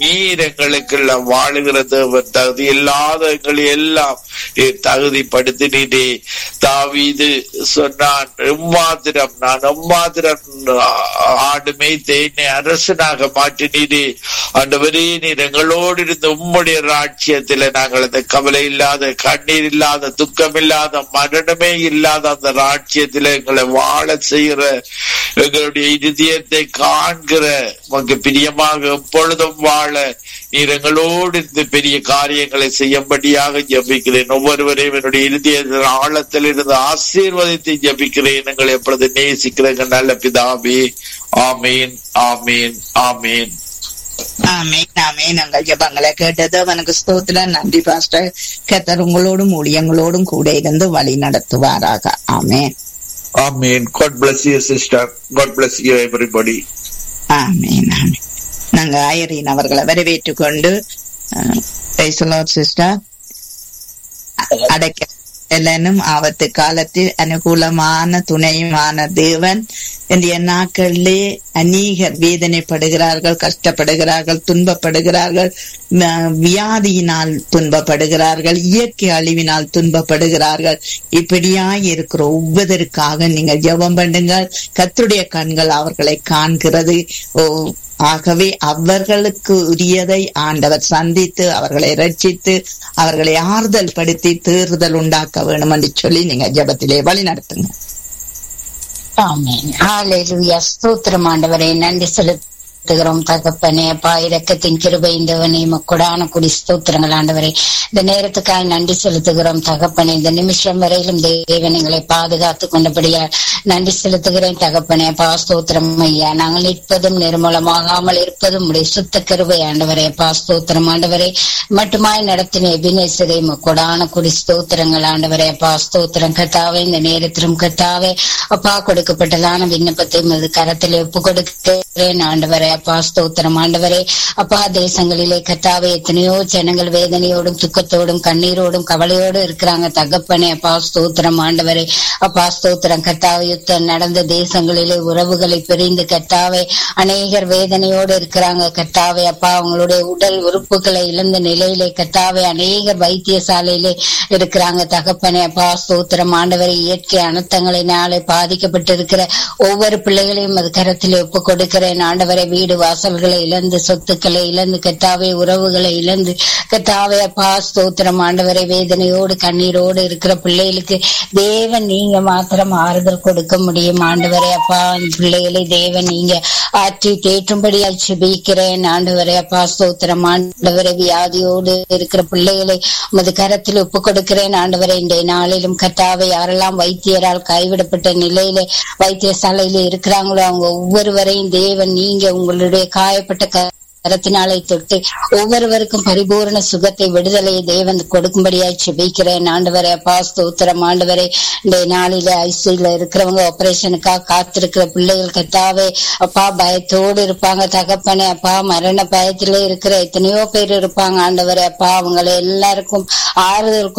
நீர் எங்களுக்கெல்லாம் வாழுகிற தேவன் தகுதி இல்லாத எங்களை எல்லாம் நீர் தகுதிப்படுத்தினீரே தாவீது சொன்னான் எம்மாத்திரம் நான் எம்மாத்திரம் ஆடு மேய்த்து என்னை அரசனாக மாற்றினீரே ஆண்டவரே நீர் எங்களோடு இருந்த உம்முடைய ராட்சியத்தில நாங்கள் அந்த கவலை இல்லாத கண்ணீர் இல்லாத துக்கம் இல்லாத மரணமே இல்லாத அந்த ராட்சியத்தில எங்களை வாழ செய்கிற எங்களுடைய இருதயத்தை காண்கிற உமக்கு பிரியமாக எப்பொழுதும் வாழ நீர் எங்களோடு இருந்து பெரிய காரியங்களை செய்யும்படியாக ஜபிக்கிறேன் ஒவ்வொருவரையும் என்னுடைய இறுதிய ஆழத்தில் இருந்து ஆசீர்வதித்து ஜபிக்கிறேன் எங்களை எப்பொழுது நேசிக்கிறேங்க நல்ல பிதாபி ஆமீன் ஆமீன் ஆமீன் ஆமேன் ஆமேன் நாங்கள் ஜபங்களை கேட்டது அவனுக்கு ஸ்தோத்திரம் நன்றி பாஸ்டர் கத்தர் உங்களோடும் ஊழியங்களோடும் கூட இருந்து வழி நடத்துவாராக ஆமேன் ஆமீன் God bless you sister God bless you everybody ஆமேன் ஆமேன் நாங்க ஐரீன் அவர்களை வரவேற்றுக் கொண்டு சிஸ்டர் அடைக்க எல்லனும் ஆபத்து காலத்தில் அனுகூலமான துணையுமான தேவன் இன்றைய நாட்களிலே அநீகர் வேதனைப்படுகிறார்கள் கஷ்டப்படுகிறார்கள் துன்பப்படுகிறார்கள் ம- வியாதியினால் துன்பப்படுகிறார்கள் இயற்கை அழிவினால் துன்பப்படுகிறார்கள் இப்படியாய் இருக்கிற ஒவ்வொருவருக்காக நீங்கள் ஜெபம் பண்ணுங்கள் கர்த்தருடைய கண்கள் அவர்களை காண்கிறது ஓ ஆகவே அவர்களுக்கு உரியதை ஆண்டவர் சந்தித்து அவர்களை ரட்சித்து அவர்களை ஆறுதல் படுத்தி தேறுதல் உண்டாக்க வேணும் என்று சொல்லி நீங்க ஜெபத்திலே வழி நடத்துங்க ஆமென் ஹalleluya ஸ்தோத்திரம் ஆண்டவரே நன்றி செலுத்துகிறோம் தகப்பனே அப்பா இரக்கத்தின் கிருபை இந்தவனே கொடான குடி ஸ்தோத்திரங்கள் ஆண்டவரே இந்த நேரத்துக்காக நன்றி செலுத்துகிறோம் தகப்பனே இந்த நிமிஷம் வரையிலும் தேவன் எங்களை பாதுகாத்து கொண்டபடியா நன்றி செலுத்துகிறேன் தகப்பனே அப்பா ஸ்தோத்திரம் ஐயா நாங்கள் நிற்பதும் நிர்மூலமாகாமல் இருப்பதும் உடைய சுத்த கிருபை ஆண்டவரே அப்பா ஸ்தோத்திரம் ஆண்டவரே மட்டுமாய் நடத்தின எபினேசரை கொடான குடி ஸ்தோத்திரங்கள் ஆண்டவரே அப்பா ஸ்தோத்திரம் கத்தாவே இந்த நேரத்திலும் கத்தாவே அப்பா கொடுக்கப்பட்டதான விண்ணப்பத்தை உமது கரத்தில் ஒப்பு கொடுக்கிறேன் ஆண்டவரே அப்பா ஸ்தோத்திரம் ஆண்டவரே அப்பா தேசங்களிலே கத்தாவே எத்தனையோ ஜனங்கள் வேதனையோடும் துக்கத்தோடும் கண்ணீரோடும் கவலையோடும் இருக்கிறாங்க தகப்பனே அப்பா ஸ்தோத்திரம் ஆண்டவரே அப்பா ஸ்தோத்திரம் கத்தாவே யுத்தம் நடந்த தேசங்களிலே உறவுகளை பிரிந்து கத்தாவே அநேகர் வேதனையோடு இருக்கிறாங்க கத்தாவே அப்பா அவங்களுடைய உடல் உறுப்புகளை இழந்த நிலையிலே கத்தாவே அநேகர் வைத்தியசாலையிலே இருக்கிறாங்க தகப்பனே அப்பா ஸ்தோத்திரம் ஆண்டவரை இயற்கை அனர்த்தங்களினாலே பாதிக்கப்பட்டிருக்கிற ஒவ்வொரு பிள்ளைகளையும் அது கரத்தில் ஒப்பு கொடுக்கிறேன் ஆண்டவரை வீடு வாசல்களை இழந்து சொத்துக்களை இழந்து கத்தாவே உறவுகளை இழந்து கத்தாவே அப்பா ஸ்தோத்திரம் ஆண்டவரை வேதனையோடு கண்ணீரோடு இருக்கிற பிள்ளைகளுக்கு தேவன் நீங்க மாத்திரம் ஆறுதல் கொடுக்க முடியும் ஆண்டவரே அப்பா அந்த பிள்ளைகளை தேவன் நீங்க ஆற்றி தேற்றும்படியா செபிக்கிறேன் ஆண்டவரே அப்பா ஸ்தோத்திரம் ஆண்டவரை வியாதியோடு இருக்கிற பிள்ளைகளை உமது கரத்தில் ஒப்பு கொடுக்கிறேன் ஆண்டவரை இன்றைய நாளிலும் கத்தாவை யாரெல்லாம் வைத்தியரால் கைவிடப்பட்ட நிலையில வைத்தியசாலையில இருக்கிறாங்களோ அவங்க ஒவ்வொருவரையும் தேவன் நீங்க உங்களுடைய காயப்பட்ட க- கரத்தினாலே தொட்டு ஒவ்வொருவருக்கும் பரிபூரண சுகத்தை விடுதலையை தேவன் கொடுக்கும்படியாய் செபிக்கிறேன் ஆண்டவரே அப்பா ஸ்தோத்திரம் ஆண்டவரே இந்த நாளில ஐசியூல இருக்கிறவங்க ஆபரேஷனுக்காக காத்திருக்கிற பிள்ளைகள் கத்தாவே அப்பா பயத்தோடு இருப்பாங்க தகப்பனே அப்பா மரண பயத்திலே இருக்கிற எத்தனையோ பேர் இருப்பாங்க ஆண்டவரே அப்பா அவங்களை எல்லாருக்கும் ஆறுதல்